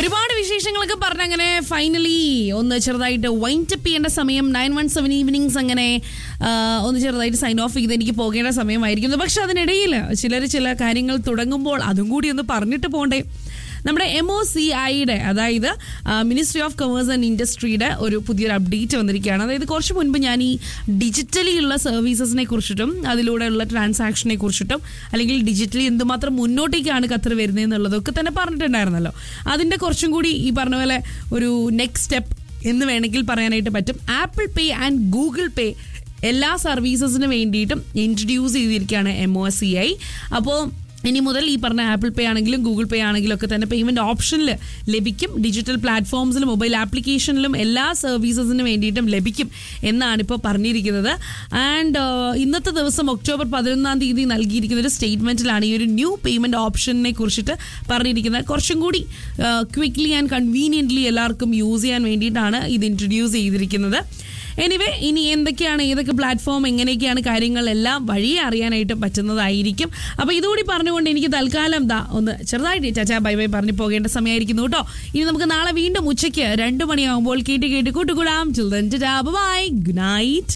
ഒരുപാട് വിശേഷങ്ങളൊക്കെ പറഞ്ഞ് അങ്ങനെ ഫൈനലി ഒന്ന് ചെറുതായിട്ട് വൈൻഡ് അപ്പ് ചെയ്യേണ്ട സമയം നയൻ വൺ സെവൻ ഈവനിങ്സ് അങ്ങനെ ആ, ഒന്ന് ചെറുതായിട്ട് സൈൻ ഓഫ് ചെയ്ത് എനിക്ക് പോകേണ്ട സമയമായിരിക്കുന്നു പക്ഷെ അതിനിടയിൽ ചിലർ ചില കാര്യങ്ങൾ തുടങ്ങുമ്പോൾ അതും കൂടി ഒന്ന് പറഞ്ഞിട്ട് പോകണ്ടേ നമ്മുടെ എം ഒ സി ഐയുടെ അതായത് മിനിസ്ട്രി ഓഫ് കൊമേഴ്സ് ആൻഡ് ഇൻഡസ്ട്രിയുടെ ഒരു പുതിയൊരു അപ്ഡേറ്റ് വന്നിരിക്കുകയാണ് അതായത് കുറച്ച് മുൻപ് ഞാൻ ഈ ഡിജിറ്റലി ഉള്ള സർവീസസിനെ കുറിച്ചിട്ടും അതിലൂടെയുള്ള ട്രാൻസാക്ഷനെ കുറിച്ചിട്ടും അല്ലെങ്കിൽ ഡിജിറ്റലി എന്തുമാത്രം മുന്നോട്ടേക്കാണ് ഖത്തർ വരുന്നതെന്നുള്ളതൊക്കെ തന്നെ പറഞ്ഞിട്ടുണ്ടായിരുന്നല്ലോ അതിൻ്റെ കുറച്ചും കൂടി ഈ പറഞ്ഞ പോലെ ഒരു നെക്സ്റ്റ് സ്റ്റെപ്പ് എന്ന് വേണമെങ്കിൽ പറയാനായിട്ട് പറ്റും Apple Pay and Google Pay എല്ലാ സർവീസസിന് വേണ്ടിയിട്ടും ഇൻട്രൊഡ്യൂസ് ചെയ്തിരിക്കുകയാണ് എം ഒ സി ഐ അപ്പോൾ ഇനി മുതൽ ഈ പറഞ്ഞ ആപ്പിൾ പേ ആണെങ്കിലും ഗൂഗിൾ പേ ആണെങ്കിലും ഒക്കെ തന്നെ പേയ്മെന്റ് ഓപ്ഷനിൽ ലഭിക്കും ഡിജിറ്റൽ പ്ലാറ്റ്ഫോംസിലും മൊബൈൽ ആപ്ലിക്കേഷനിലും എല്ലാ സർവീസസിന് വേണ്ടിയിട്ടും ലഭിക്കും എന്നാണ് ഇപ്പോൾ പറഞ്ഞിരിക്കുന്നത് ആൻഡ് ഇന്നത്തെ ദിവസം ഒക്ടോബർ പതിനൊന്നാം തീയതി നൽകിയിരിക്കുന്ന ഒരു സ്റ്റേറ്റ്മെന്റിലാണ് ഈ ഒരു ന്യൂ പേയ്മെന്റ് ഓപ്ഷനെ കുറിച്ചിട്ട് പറഞ്ഞിരിക്കുന്നത് കുറച്ചും കൂടി ക്വിക്ക്ലി ആൻഡ് കൺവീനിയൻ്റ്ലി എല്ലാവർക്കും യൂസ് ചെയ്യാൻ വേണ്ടിയിട്ടാണ് ഇത് ഇൻട്രൊഡ്യൂസ് ചെയ്തിരിക്കുന്നത് എനിവേ ഇനി എന്തൊക്കെയാണ് ഏതൊക്കെ പ്ലാറ്റ്ഫോം എങ്ങനെയൊക്കെയാണ് കാര്യങ്ങൾ എല്ലാം വഴിയെ അറിയാനായിട്ട് പറ്റുന്നതായിരിക്കും അപ്പോൾ ഇതുകൂടി പറഞ്ഞുകൊണ്ട് എനിക്ക് തൽക്കാലം ദാ ഒന്ന് ചെറുതായിട്ട് ചാച്ചാ ബൈ ബൈ പറഞ്ഞു പോകേണ്ട സമയമായിരിക്കുന്നു കേട്ടോ ഇനി നമുക്ക് നാളെ വീണ്ടും ഉച്ചയ്ക്ക് രണ്ട് മണിയാകുമ്പോൾ കേട്ട് കേട്ട് കൂട്ടുകൂടാം ചിൽഡ്രൻ ബൈ ഗുഡ് നൈറ്റ്